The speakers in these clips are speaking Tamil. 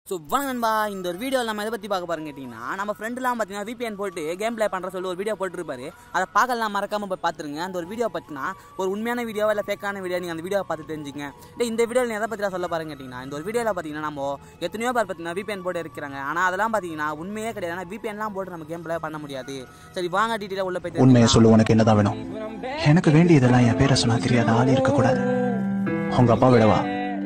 ஸோ வாங்க நண்பா இந்த ஒரு வீடியோவில் நம்ம எதை பற்றி பார்க்க பாருங்க கேட்டிங்கன்னா நம்ம ஃப்ரெண்டுலாம் பார்த்தீங்கன்னா VPN போட்டு கேம் ப்ளே பண்ணுற சொல்லி ஒரு வீடியோ போட்டுருப்பாரு அதை பார்க்கலாம் மறக்காமல் போய் பார்த்துருங்க அந்த ஒரு வீடியோ பார்த்தினா ஒரு உண்மையான வீடியோ இல்லை ஃபேக்கான வீடியோ நீங்கள் அந்த வீடியோ பார்த்து தெரிஞ்சுங்க டேய், இந்த வீடியோவில் எதை பற்றி சொல்ல பாருங்க கேட்டிங்கன்னா இந்த ஒரு வீடியோவில் பார்த்தீங்கன்னா நம்ம எத்தனையோ பேர் பார்த்தீங்கன்னா VPN போட்டு இருக்கிறாங்க ஆனால் அதெல்லாம் பார்த்தீங்கன்னா உண்மையே கிடையாது ஆனால் VPNலாம் போட்டு நம்ம கேம் ப்ளே பண்ண முடியாது சரி வாங்க டீட்டெயிலாக உள்ள போய் உண்மையை சொல்லு உனக்கு என்னதான் வேணும் எனக்கு வேண்டியதெல்லாம் என் பேரை சொன்னா தெரியாத ஆள் இருக்கக்கூடாது உங்க அப்பா விடவா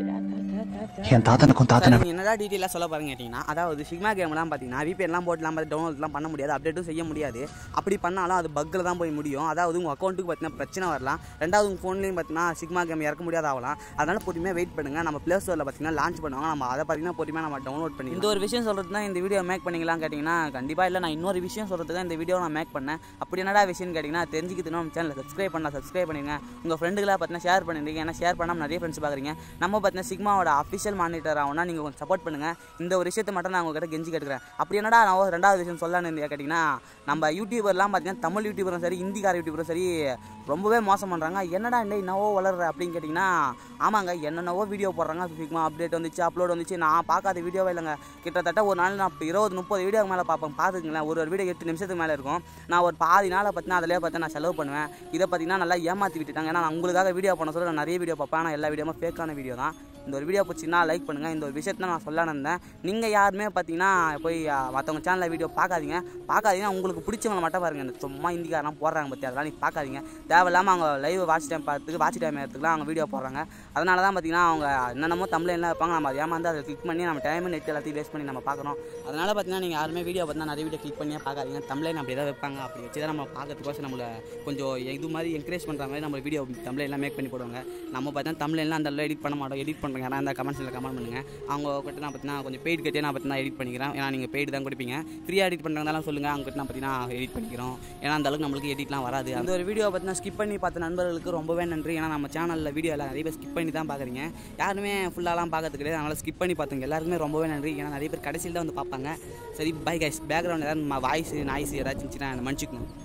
என் தாத்தனுக்கும் தாத்தனை சார், நீங்க என்னடா டீட்டெயிலாக சொல்ல பாருங்க கேட்டிங்கன்னா அதாவது சிக்மா கேம்லாம் பார்த்தீங்கன்னா விபிஎன்லாம் போட்டுலாம் பார்த்து டவுன்லோட்லாம் பண்ண முடியாது அப்டேட்டும் செய்ய முடியாது அப்படி பண்ணாலும் அது பக்கில் தான் போய் முடியும் அதாவது உங்கள் அக்கௌண்ட்டுக்கு பார்த்தீங்கன்னா பிரச்சனை வரலாம் ரெண்டாவது உங்கள் ஃபோன்லேயும் பார்த்தீங்கன்னா சிக்மா கேம் இறக்க முடியாது ஆகலாம் அதனால பொறுமையாக வெயிட் பண்ணுங்க நம்ம ப்ளே ஸ்டோரில் பார்த்தீங்கன்னா லான்ச் பண்ணுவாங்க நம்ம அதை பார்த்தீங்கன்னா பொறுமையாக நம்ம டவுன்லோட் பண்ணி இந்த ஒரு விஷயம் சொல்கிறது தான் இந்த வீடியோ மேக் பண்ணிக்கலாம் கேட்டிங்கன்னா கண்டிப்பாக இல்லை நான் இன்னொரு விஷயம் சொல்கிறதுக்கு தான் இந்த வீடியோ நான் மேக் பண்ணேன் அப்படி என்னடா விஷயம்னு கேட்டிங்கன்னா தெரிஞ்சுக்கிட்டு நம்ம சேனலை சப்ஸ்கிரைப் பண்ணலாம் சப்ஸ்கிரைப் பண்ணிடுங்க உங்கள் ஃப்ரெண்டுகளாக பார்த்தீங்கன்னா ஷேர் பண்ணிடுங்க ஏன்னா ஷேர் பண்ணாமல் நிறைய ஃப்ரெண்ட்ஸ் பார்க்குறீங்க நம்ம பார்த்தீங்கன்னா சிக்மாவோட அஃபிஷியல் மானிட்டர் ஆகும்னா நீங்கள் கொஞ்சம் சப்போர்ட் பண்ணுங்கள் இந்த ஒரு விஷயத்தை மட்டும் நான் உங்ககிட்ட கெஞ்சி கேட்டுக்கிறேன் அப்படி என்னடா நான் ஒரு ரெண்டாவது விஷயம் சொல்லலான்னு இருந்தேன் கேட்டிங்கன்னா நம்ம யூடியூபர்லாம் பார்த்தீங்கன்னா தமிழ் யூடியூபரும் சரி ஹிந்திக்கார யூடியூபரும் சரி ரொம்பவே மோசம் பண்ணுறாங்க என்னடா இந்த என்னவோ வளர்ற அப்படின்னு கேட்டிங்கன்னா ஆமாங்க என்னென்னவோ வீடியோ போடுறாங்க சிக்மா அப்டேட் வந்துச்சு அப்லோட் வந்துச்சு நான் பார்க்காத வீடியோவே இல்லைங்க கிட்டத்தட்ட ஒரு நாள் நான் இப்போ இருபது முப்பது வீடியோ மேலே பார்ப்பேன் பார்த்துக்குங்களேன் ஒரு ஒரு வீடியோ எட்டு நிமிஷத்துக்கு மேலே இருக்கும் நான் ஒரு பாதி நாளை பார்த்தீங்கன்னா அதிலே பார்த்து நான் செலவு பண்ணுவேன் இதை பார்த்தீங்கன்னா நல்லா ஏமாற்றி விட்டுட்டாங்க ஏன்னா நான் உங்களுக்காக வீடியோ பண்ண சொல்ல நான் நிறைய வீடியோ பார்ப்பேன் ஆனால் எல்லா வீடியோவும் ஃபேக்கான வீடியோ தான் இந்த ஒரு வீடியோ பிடிச்சிங்கன்னா லைக் பண்ணுங்கள் இந்த ஒரு விஷயத்தை நான் சொல்ல இருந்தேன் நீங்கள் யாருமே பார்த்தீங்கன்னா போய் மற்றவங்க சேனலில் வீடியோ பார்க்காதீங்க பார்க்காதீங்க உங்களுக்கு பிடிச்சவங்க மட்டும் பாருங்கள் இந்த சும்மா இந்திக்காரெலாம் போடுறாங்க பற்றி அதெல்லாம் நீங்கள் பார்க்காதீங்க தேவையில்லாமல் அவங்க லைவ் வாட்ச் டைம் பார்த்துக்கு வாட்ச் டைம் எடுத்துக்கலாம் அவங்க வீடியோ போடுறாங்க அதனால தான் பார்த்தீங்கன்னா அவங்க என்னென்னமோ தமிழ்லாம் வைப்பாங்க நம்ம அதை ஏமாந்து அதை கிளிக் பண்ணி நம்ம டைம் நெட் எல்லாத்தையும் வேஸ்ட் பண்ணி நம்ம பார்க்குறோம் அதனால பார்த்தீங்கன்னா நீங்கள் யாருமே வீடியோ பார்த்தா நிறைய வீடியோ கிளிக் பண்ணியே பார்க்காதீங்க தமிழ்ல அப்படி ஏதாவது வைப்பாங்க அப்படி வச்சு தான் நம்ம பார்க்கறதுக்கோசம் நம்மளை கொஞ்சம் இது மாதிரி என்கரேஜ் பண்ணுற மாதிரி நம்ம வீடியோ தமிழ்லாம் மேக் பண்ணி போடுவாங்க நம்ம பார்த்தா தமிழ்லாம் அந்த அளவு எடிட் பண்ண மாட்டோம் எடிட் பண்ணுறேன் யாராவது அந்த கமெண்ட்ஸில் கமெண்ட் பண்ணுங்க அவங்க கிட்ட நான் பார்த்தீங்கன்னா கொஞ்சம் பெய்டு கட்டே நான் பார்த்தீங்கன்னா எடிட் பண்ணிக்கிறேன் ஏன்னா நீங்கள் பெய்டு தான் கொடுப்பீங்க ஃப்ரீயாக எடிட் பண்ணுறதாலும் சொல்லுங்கள் அவங்க கிட்ட நான் பார்த்தீங்கன்னா எடிட் பண்ணிக்கிறோம் ஏன்னா அந்த அளவுக்கு நம்மளுக்கு எடிட்லாம் வராது அந்த ஒரு வீடியோ பார்த்தீங்கன்னா ஸ்கிப் பண்ணி பார்த்த நண்பர்களுக்கு ரொம்பவே நன்றி ஏன்னா நம்ம சேனலில் வீடியோ எல்லாம் நிறைய பேர் ஸ்கிப் பண்ணி தான் பார்க்குறீங்க யாருமே ஃபுல்லாலாம் பார்க்கறது கிடையாது அதனால் ஸ்கிப் பண்ணி பார்த்துங்க எல்லாருக்குமே ரொம்பவே நன்றி ஏன்னா நிறைய பேர் கடைசியில் தான் வந்து பார்ப்பாங்க சரி பை கைஸ் பேக்ரவுண்ட் ஏதாவது வாய்ஸ் நாய்ஸ் ஏதாச்சும் இருந்துச்சுன்னா மன்னிச்சுக்கணும்